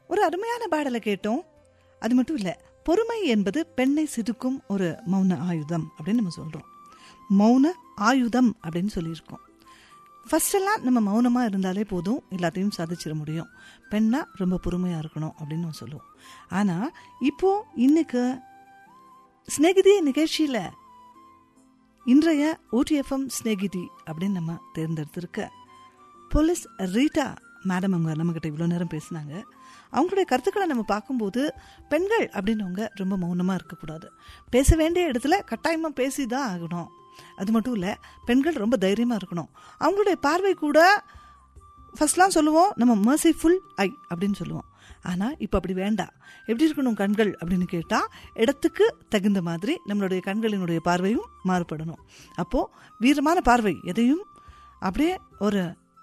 ஒரு அருமையான பாடலை கேட்டோம் அது மட்டும் இல்லை பொறுமை என்பது பெண்ணை சிதுக்கும் ஒரு மௌன ஆயுதம் அப்படின்னு நம்ம சொல்கிறோம் மௌன ஆயுதம் அப்படின்னு சொல்லியிருக்கோம் ஃபர்ஸ்ட் எல்லாம் நம்ம மௌனமாக இருந்தாலே போதும் எல்லாத்தையும் சாதிச்சிட முடியும் பெண்ணா ரொம்ப பொறுமையாக இருக்கணும் அப்படின்னு நம்ம சொல்லுவோம் ஆனால் இப்போ இன்னைக்கு ஸ்நேகிதி நிகழ்ச்சியில் இன்றைய ஓடிஎஃப்எம் ஸ்நேகிதி அப்படின்னு நம்ம தேர்ந்தெடுத்திருக்க போலீஸ் ரீட்டா மேடம் அவங்க நம்மக்கிட்ட இவ்வளோ நேரம் பேசினாங்க அவங்களுடைய கருத்துக்களை நம்ம பார்க்கும்போது பெண்கள் அப்படின்னவங்க ரொம்ப மௌனமாக இருக்கக்கூடாது பேச வேண்டிய இடத்துல கட்டாயமாக பேசி தான் ஆகணும் அது மட்டும் இல்லை பெண்கள் ரொம்ப தைரியமாக இருக்கணும் அவங்களுடைய பார்வை கூட ஃபர்ஸ்ட்லாம் சொல்லுவோம் நம்ம மர்சிஃபுல் ஐ அப்படின்னு சொல்லுவோம் ஆனால் இப்போ அப்படி வேண்டாம் எப்படி இருக்கணும் கண்கள் அப்படின்னு கேட்டால் இடத்துக்கு தகுந்த மாதிரி நம்மளுடைய கண்களினுடைய பார்வையும் மாறுபடணும் அப்போது வீரமான பார்வை எதையும் அப்படியே ஒரு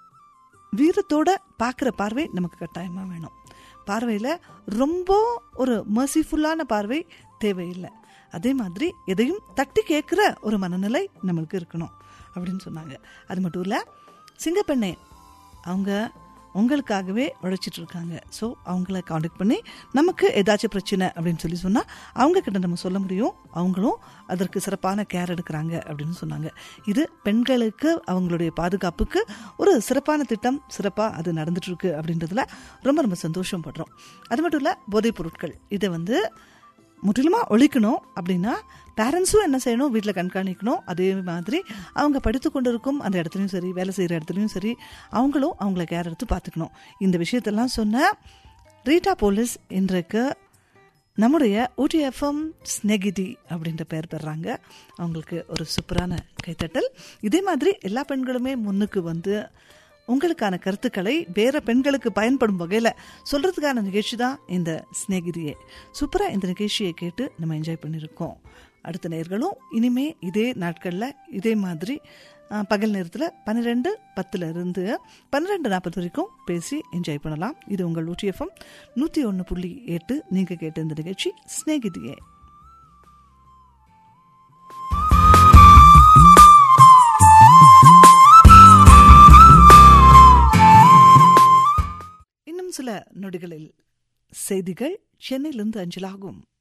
வீரத்தோட பார்க்குற பார்வை நமக்கு கட்டாயமாக வேணும் பார்வையில் ரொம்ப ஒரு மர்சிஃபுல்லான பார்வை தேவையில்லை அதே மாதிரி எதையும் தட்டி கேட்குற ஒரு மனநிலை நம்மளுக்கு இருக்கணும் அப்படின்னு சொன்னாங்க அது மட்டும் இல்லை சிங்கப்பெண்ணே அவங்க உங்களுக்காகவே உழைச்சிட்டு இருக்காங்க ஸோ அவங்கள காண்டாக்ட் பண்ணி நமக்கு ஏதாச்சும் பிரச்சனை அப்படின்னு சொல்லி சொன்னால் அவங்க கிட்ட நம்ம சொல்ல முடியும் அவங்களும் அதற்கு சிறப்பான கேர் எடுக்கிறாங்க அப்படின்னு சொன்னாங்க இது பெண்களுக்கு அவங்களுடைய பாதுகாப்புக்கு ஒரு சிறப்பான திட்டம் சிறப்பாக அது நடந்துட்டு இருக்கு அப்படின்றதுல ரொம்ப ரொம்ப சந்தோஷப்படுறோம் அது மட்டும் இல்லை போதைப் பொருட்கள் இதை வந்து முற்றிலுமாக ஒழிக்கணும் அப்படின்னா பேரண்ட்ஸும் என்ன செய்யணும் வீட்டில் கண்காணிக்கணும் அதே மாதிரி அவங்க படித்து கொண்டு இருக்கும் அந்த இடத்துலையும் சரி வேலை செய்கிற இடத்துலையும் சரி அவங்களும் அவங்கள கேர் எடுத்து பார்த்துக்கணும் இந்த விஷயத்தெல்லாம் சொன்ன ரீட்டா போலீஸ் இன்றைக்கு நம்முடைய ஓடிஎஃப்எம் ஸ்னெகிதி அப்படின்ற பெயர் பெறாங்க அவங்களுக்கு ஒரு சூப்பரான கைத்தட்டல் இதே மாதிரி எல்லா பெண்களுமே முன்னுக்கு வந்து உங்களுக்கான கருத்துக்களை வேற பெண்களுக்கு பயன்படும் வகையில் சொல்றதுக்கான நிகழ்ச்சி தான் இந்த ஸ்நேகிதியே சூப்பராக இந்த நிகழ்ச்சியை கேட்டு நம்ம என்ஜாய் பண்ணியிருக்கோம் அடுத்த நேர்களும் இனிமே இதே நாட்களில் இதே மாதிரி அஹ், பகல் நேரத்தில் பன்னிரெண்டு பத்துல இருந்து பன்னிரெண்டு நாற்பது வரைக்கும் பேசி என்ஜாய் பண்ணலாம் இது உங்கள் ஊட்டிஎஃப்எம் நூற்றி ஒன்று புள்ளி எட்டு நீங்கள் கேட்ட இந்த நிகழ்ச்சி ஸ்நேகிதியே இன்னும் சில நொடிகளில் செய்திகள் சென்னையிலிருந்து அஞ்சலாகும்